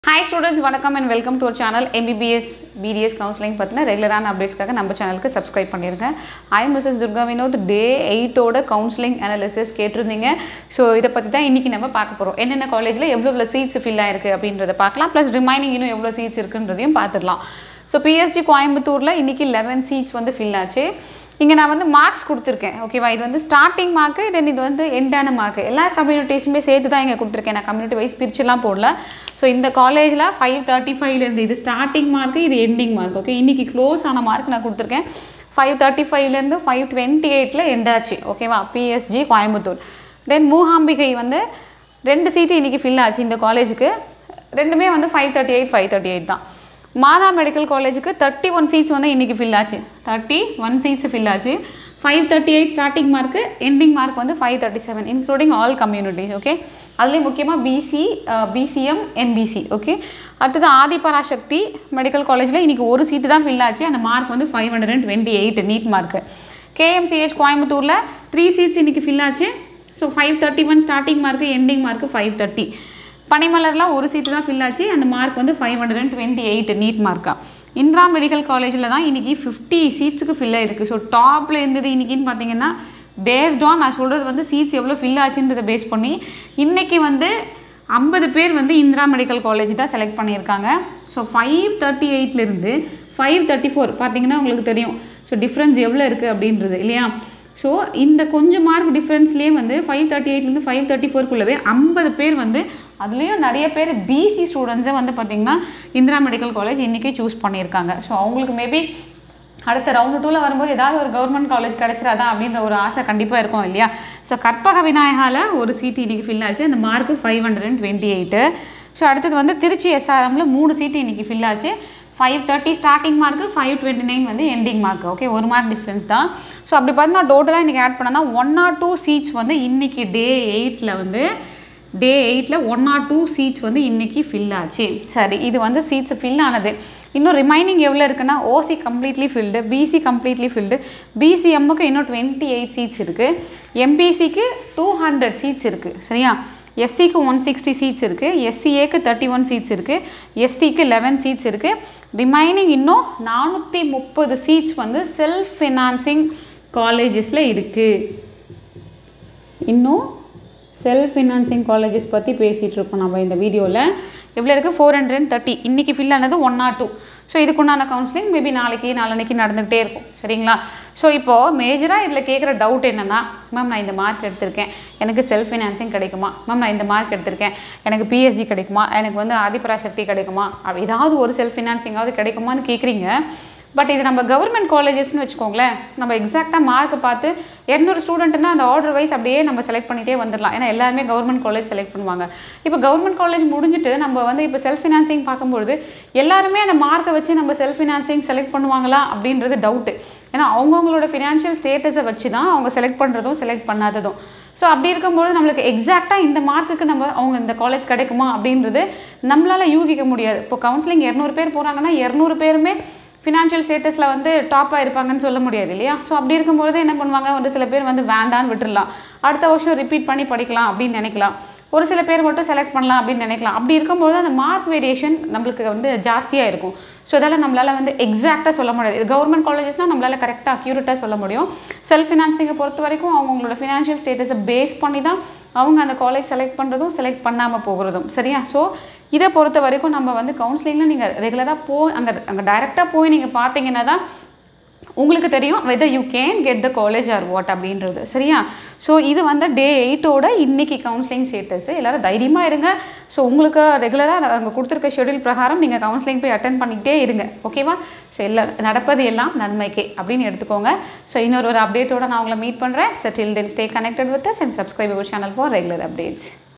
hi students வணக்கம் and welcome to ஒரு channel MBBS BDS counselling பற்றின ரெகுலரான அப்டேட்ஸ்க்காக நம்ம சேனலுக்கு சப்ஸ்கிரைப் பண்ணியிருக்கேன் I Mrs Durga Vinod day எயிட்டோட கவுன்சிலிங் அனாலிசிஸ் கேட்டிருந்தீங்க ஸோ இதை பற்றி தான் இன்றைக்கி நம்ம பார்க்க போகிறோம் என்னென்ன காலேஜில் எவ்வளோ எவ்வளோ சீட்ஸ் ஃபில் ஆயிருக்கு அப்படின்றத பார்க்கலாம் ப்ளஸ் ரிமைனிங் இன்னும் எவ்வளோ சீட்ஸ் இருக்குன்றதையும் பார்த்துடலாம் ஸோ பிஎஸ்ஜி கோயம்புத்தூரில் இன்றைக்கி லெவன் சீட்ஸ் வந்து ஃபில் ஆச்சு இங்கே நான் வந்து மார்க்ஸ் கொடுத்துருக்கேன் ஓகேவா இது வந்து ஸ்டார்டிங் மார்க்கு தென் இது வந்து எண்டான மார்க்கு எல்லா கம்யூனிட்டிஸுமே சேர்த்து தான் இங்கே கொடுத்துருக்கேன் நான் கம்யூனிட்டி வைஸ் பிரிச்சுலாம் போடல ஸோ இந்த காலேஜில் ஃபைவ் தேர்ட்டி ஃபைவ்லேருந்து இது ஸ்டார்டிங் மார்க்கு இது எண்டிங் மார்க் ஓகே இன்றைக்கி க்ளோஸ் ஆன மார்க் நான் கொடுத்துருக்கேன் ஃபைவ் தேர்ட்டி ஃபைவ்லேருந்து ஃபைவ் டுவெண்ட்டி எயிட்டில் எண்டாச்சு ஓகேவா பிஎஸ்ஜி கோயம்புத்தூர் தென் மூகாம்பிகை வந்து ரெண்டு சீட்டு இன்றைக்கி ஃபில் ஆச்சு இந்த காலேஜுக்கு ரெண்டுமே வந்து five thirty eight five thirty eight தான் மாதா மெடிக்கல் காலேஜுக்கு தேர்ட்டி ஒன் சீட்ஸ் வந்து இன்றைக்கி ஃபில் ஆச்சு தேர்ட்டி ஒன் சீட்ஸ் ஃபில் ஆச்சு five thirty eight starting mark ending mark வந்து five thirty seven including all communities okay அதுலேயும் முக்கியமாக பிசி பிசிஎம் என்பிசி ஓகே அடுத்தது ஆதிபராசக்தி மெடிக்கல் காலேஜில் இன்றைக்கி ஒரு சீட்டு தான் ஃபில் ஆச்சு அந்த மார்க் வந்து five hundred and twenty eight NEET mark KMCH கோயம்புத்தூரில் த்ரீ சீட்ஸ் இன்றைக்கி ஃபில் ஆச்சு so five thirty one starting mark ending mark five thirty பனிமலர்லாம் ஒரு சீட்டு தான் ஃபில் ஆச்சு அந்த மார்க் வந்து five hundred and twenty eight NEET மார்க்கா இந்திரா மெடிக்கல் காலேஜில் தான் இன்றைக்கி ஃபிஃப்டி சீட்ஸுக்கு ஃபில் ஆயிருக்கு ஸோ டாப்பில் இருந்தது இன்றைக்கின்னு பார்த்தீங்கன்னா பேஸ்ட் ஆன் நான் சொல்கிறது வந்து சீட்ஸ் எவ்வளோ ஃபில் ஆச்சுன்றதை பேஸ் பண்ணி இன்றைக்கி வந்து ஐம்பது பேர் வந்து இந்திரா மெடிக்கல் காலேஜ் தான் செலக்ட் பண்ணியிருக்காங்க ஸோ ஃபைவ் தேர்ட்டி எயிட்லேருந்து ஃபைவ் தேர்ட்டி ஃபோர் பார்த்தீங்கன்னா உங்களுக்கு தெரியும் ஸோ டிஃப்ரென்ஸ் எவ்வளோ இருக்குது அப்படின்றது இல்லையா ஸோ இந்த கொஞ்சம் மார்க் டிஃப்ரென்ஸ்லேயே வந்து ஃபைவ் தேர்ட்டி எயிட்லேருந்து ஃபைவ் தேர்ட்டி ஃபோர்க்குள்ளவே ஐம்பது பேர் வந்து அதுலேயும் நிறைய பேர் பிசி ஸ்டூடெண்ட்ஸே வந்து பார்த்திங்கன்னா இந்திரா மெடிக்கல் காலேஜ் இன்றைக்கி சூஸ் பண்ணியிருக்காங்க ஸோ அவங்களுக்கு மேபி அடுத்த ரவுண்டு டூவில் வரும்போது ஏதாவது ஒரு கவர்மெண்ட் காலேஜ் கிடச்சிடாதா அப்படின்ற ஒரு ஆசை கண்டிப்பாக இருக்கும் இல்லையா ஸோ கற்பக விநாயகாவில் ஒரு சீட்டு இன்றைக்கி ஃபில் ஆச்சு அந்த mark five hundred and twenty eight so அடுத்தது வந்து திருச்சி எஸ்ஆர்எம்மில் மூணு சீட்டு இன்றைக்கி ஃபில் ஆச்சு five thirty starting mark five twenty nine வந்து எண்டிங் மார்க் ஓகே ஒரு மார்க் டிஃப்ரென்ஸ் தான் ஸோ அப்படி பார்த்தீங்கன்னா டோட்டலாக இன்றைக்கி ஆட் பண்ணனா ஒன் ஆர் டூ சீட்ஸ் வந்து இன்றைக்கி டே எயிட்டில் வந்து டே எயிட்டில் ஒன் ஆர் டூ சீட்ஸ் வந்து இன்றைக்கி ஃபில் ஆச்சு சரி இது வந்து சீட்ஸ் ஃபில் ஆனது இன்னும் ரிமைனிங் எவ்வளோ இருக்குன்னா OC completely filled BC completely filled பிசிஎம்முக்கு இன்னும் டுவெண்ட்டி எயிட் சீட்ஸ் இருக்குது எம்பிசிக்கு டூ ஹண்ட்ரட் சீட்ஸ் இருக்குது சரியா எஸ்சிக்கு ஒன் சிக்ஸ்டி சீட்ஸ் இருக்குது எஸ்சிஏக்கு தேர்ட்டி ஒன் சீட்ஸ் இருக்குது எஸ்டிக்கு லெவன் சீட்ஸ் இருக்குது ரிமைனிங் இன்னும் நானூற்றி முப்பது சீட்ஸ் வந்து செல்ஃப் ஃபினான்சிங் காலேஜஸில் இருக்குது இன்னும் செல்ஃப் ஃபினான்சிங் காலேஜஸ் பற்றி பேசிகிட்டு இருக்கோம் நம்ம இந்த வீடியோவில் எவ்வளோ இருக்குது ஃபோர் ஹண்ட்ரட் அண்ட் தேர்ட்டி இன்றைக்கி ஃபில் ஆனது ஒன் ஆர் டூ ஸோ இதுக்குண்டான கவுன்சிலிங் மேபி நாளைக்கு நாளன்னைக்கு நடந்துகிட்டே இருக்கும் சரிங்களா ஸோ இப்போது மேஜராக இதில் கேட்குற டவுட் என்னென்னா மேம் நான் இந்த மார்க் எடுத்திருக்கேன் எனக்கு செல்ஃப் ஃபினான்சிங் கிடைக்குமா மேம் நான் இந்த மார்க் எடுத்திருக்கேன் எனக்கு பிஎஸ்ஜி கிடைக்குமா எனக்கு வந்து ஆதிபராசக்தி கிடைக்குமா அப்படி ஏதாவது ஒரு செல்ஃப் ஃபினான்சிங்காவது கிடைக்குமான்னு கேட்குறீங்க பட் இது நம்ம கவர்மெண்ட் காலேஜஸ்னு வச்சுக்கோங்களேன் நம்ம எக்ஸாக்டாக மார்க் பார்த்து இரநூறு ஸ்டூடெண்ட்னா அந்த ஆர்டர் வைஸ் அப்படியே நம்ம செலக்ட் பண்ணிகிட்டே வந்துடலாம் ஏன்னா எல்லாருமே கவர்மெண்ட் காலேஜ் செலக்ட் பண்ணுவாங்க இப்போ கவர்மெண்ட் காலேஜ் முடிஞ்சுட்டு நம்ம வந்து இப்போ செல்ஃப் ஃபினான்சிங் பார்க்கும்பொழுது எல்லாருமே அந்த மார்க்கை வச்சு நம்ம செல்ஃப் ஃபினான்சிங் செலக்ட் பண்ணுவாங்களா அப்படின்றது டவுட்டு ஏன்னா அவங்கவுங்களோட ஃபினான்ஷியல் ஸ்டேட்டஸை வச்சு தான் அவங்க செலக்ட் பண்ணுறதும் செலக்ட் பண்ணாததும் ஸோ அப்படி இருக்கும்போது நம்மளுக்கு எக்ஸாக்டாக இந்த மார்க்குக்கு நம்ம அவங்க இந்த காலேஜ் கிடைக்குமா அப்படின்றது நம்மளால் யூகிக்க முடியாது இப்போ கவுன்சிலிங் இரநூறு பேர் போகிறாங்கன்னா இரநூறு பேருமே ஃபினான்ஷியல் ஸ்டேட்டஸில் வந்து டாப்பாக இருப்பாங்கன்னு சொல்ல முடியாது இல்லையா ஸோ அப்படி இருக்கும்போது என்ன பண்ணுவாங்க ஒரு சில பேர் வந்து வேண்டான்னு விட்டுடலாம் அடுத்த வருஷம் ரிப்பீட் பண்ணி படிக்கலாம் அப்படின்னு நினைக்கலாம் ஒரு சில பேர் மட்டும் செலக்ட் பண்ணலாம் அப்படின்னு நினைக்கலாம் அப்படி இருக்கும்போது அந்த மார்க் வேரியேஷன் நம்மளுக்கு வந்து ஜாஸ்தியாக இருக்கும் ஸோ இதெல்லாம் நம்மளால் வந்து எக்ஸாக்டாக சொல்ல முடியாது இது கவர்மெண்ட் காலேஜஸ்னால் நம்மளால் கரெக்டாக அக்யூரேட்டாக சொல்ல முடியும் செல்ஃப் ஃபினான்சிங்கை பொறுத்த வரைக்கும் அவங்களோட ஃபினான்ஷியல் ஸ்டேட்டஸை பேஸ் பண்ணி தான் அவங்க அந்த காலேஜ் செலக்ட் பண்ணுறதும் செலக்ட் பண்ணாமல் போகிறதும் சரியா ஸோ இதை பொறுத்த வரைக்கும் நம்ம வந்து கவுன்சிலிங்கில் நீங்கள் ரெகுலராக போ அங்கே அங்கே டைரெக்டாக போய் நீங்கள் பார்த்தீங்கன்னா தான் உங்களுக்கு தெரியும் whether you can get the college or what அப்படின்றது சரியா ஸோ இது வந்து டே எயிட்டோட இன்னைக்கு கவுன்சிலிங் ஸ்டேட்டஸ் எல்லோரும் தைரியமாக இருங்க ஸோ உங்களுக்கு ரெகுலராக அங்கே கொடுத்துருக்க ஷெடியூல் பிரகாரம் நீங்கள் கவுன்சிலிங் போய் அட்டன் பண்ணிக்கிட்டே இருங்க ஓகேவா ஸோ எல்லா நடப்பது எல்லாம் நன்மைக்கே அப்படின்னு எடுத்துக்கோங்க ஸோ இன்னொரு ஒரு அப்டேட்டோட நான் உங்களை மீட் பண்ணுறேன் so till then stay connected with us and subscribe our channel for regular updates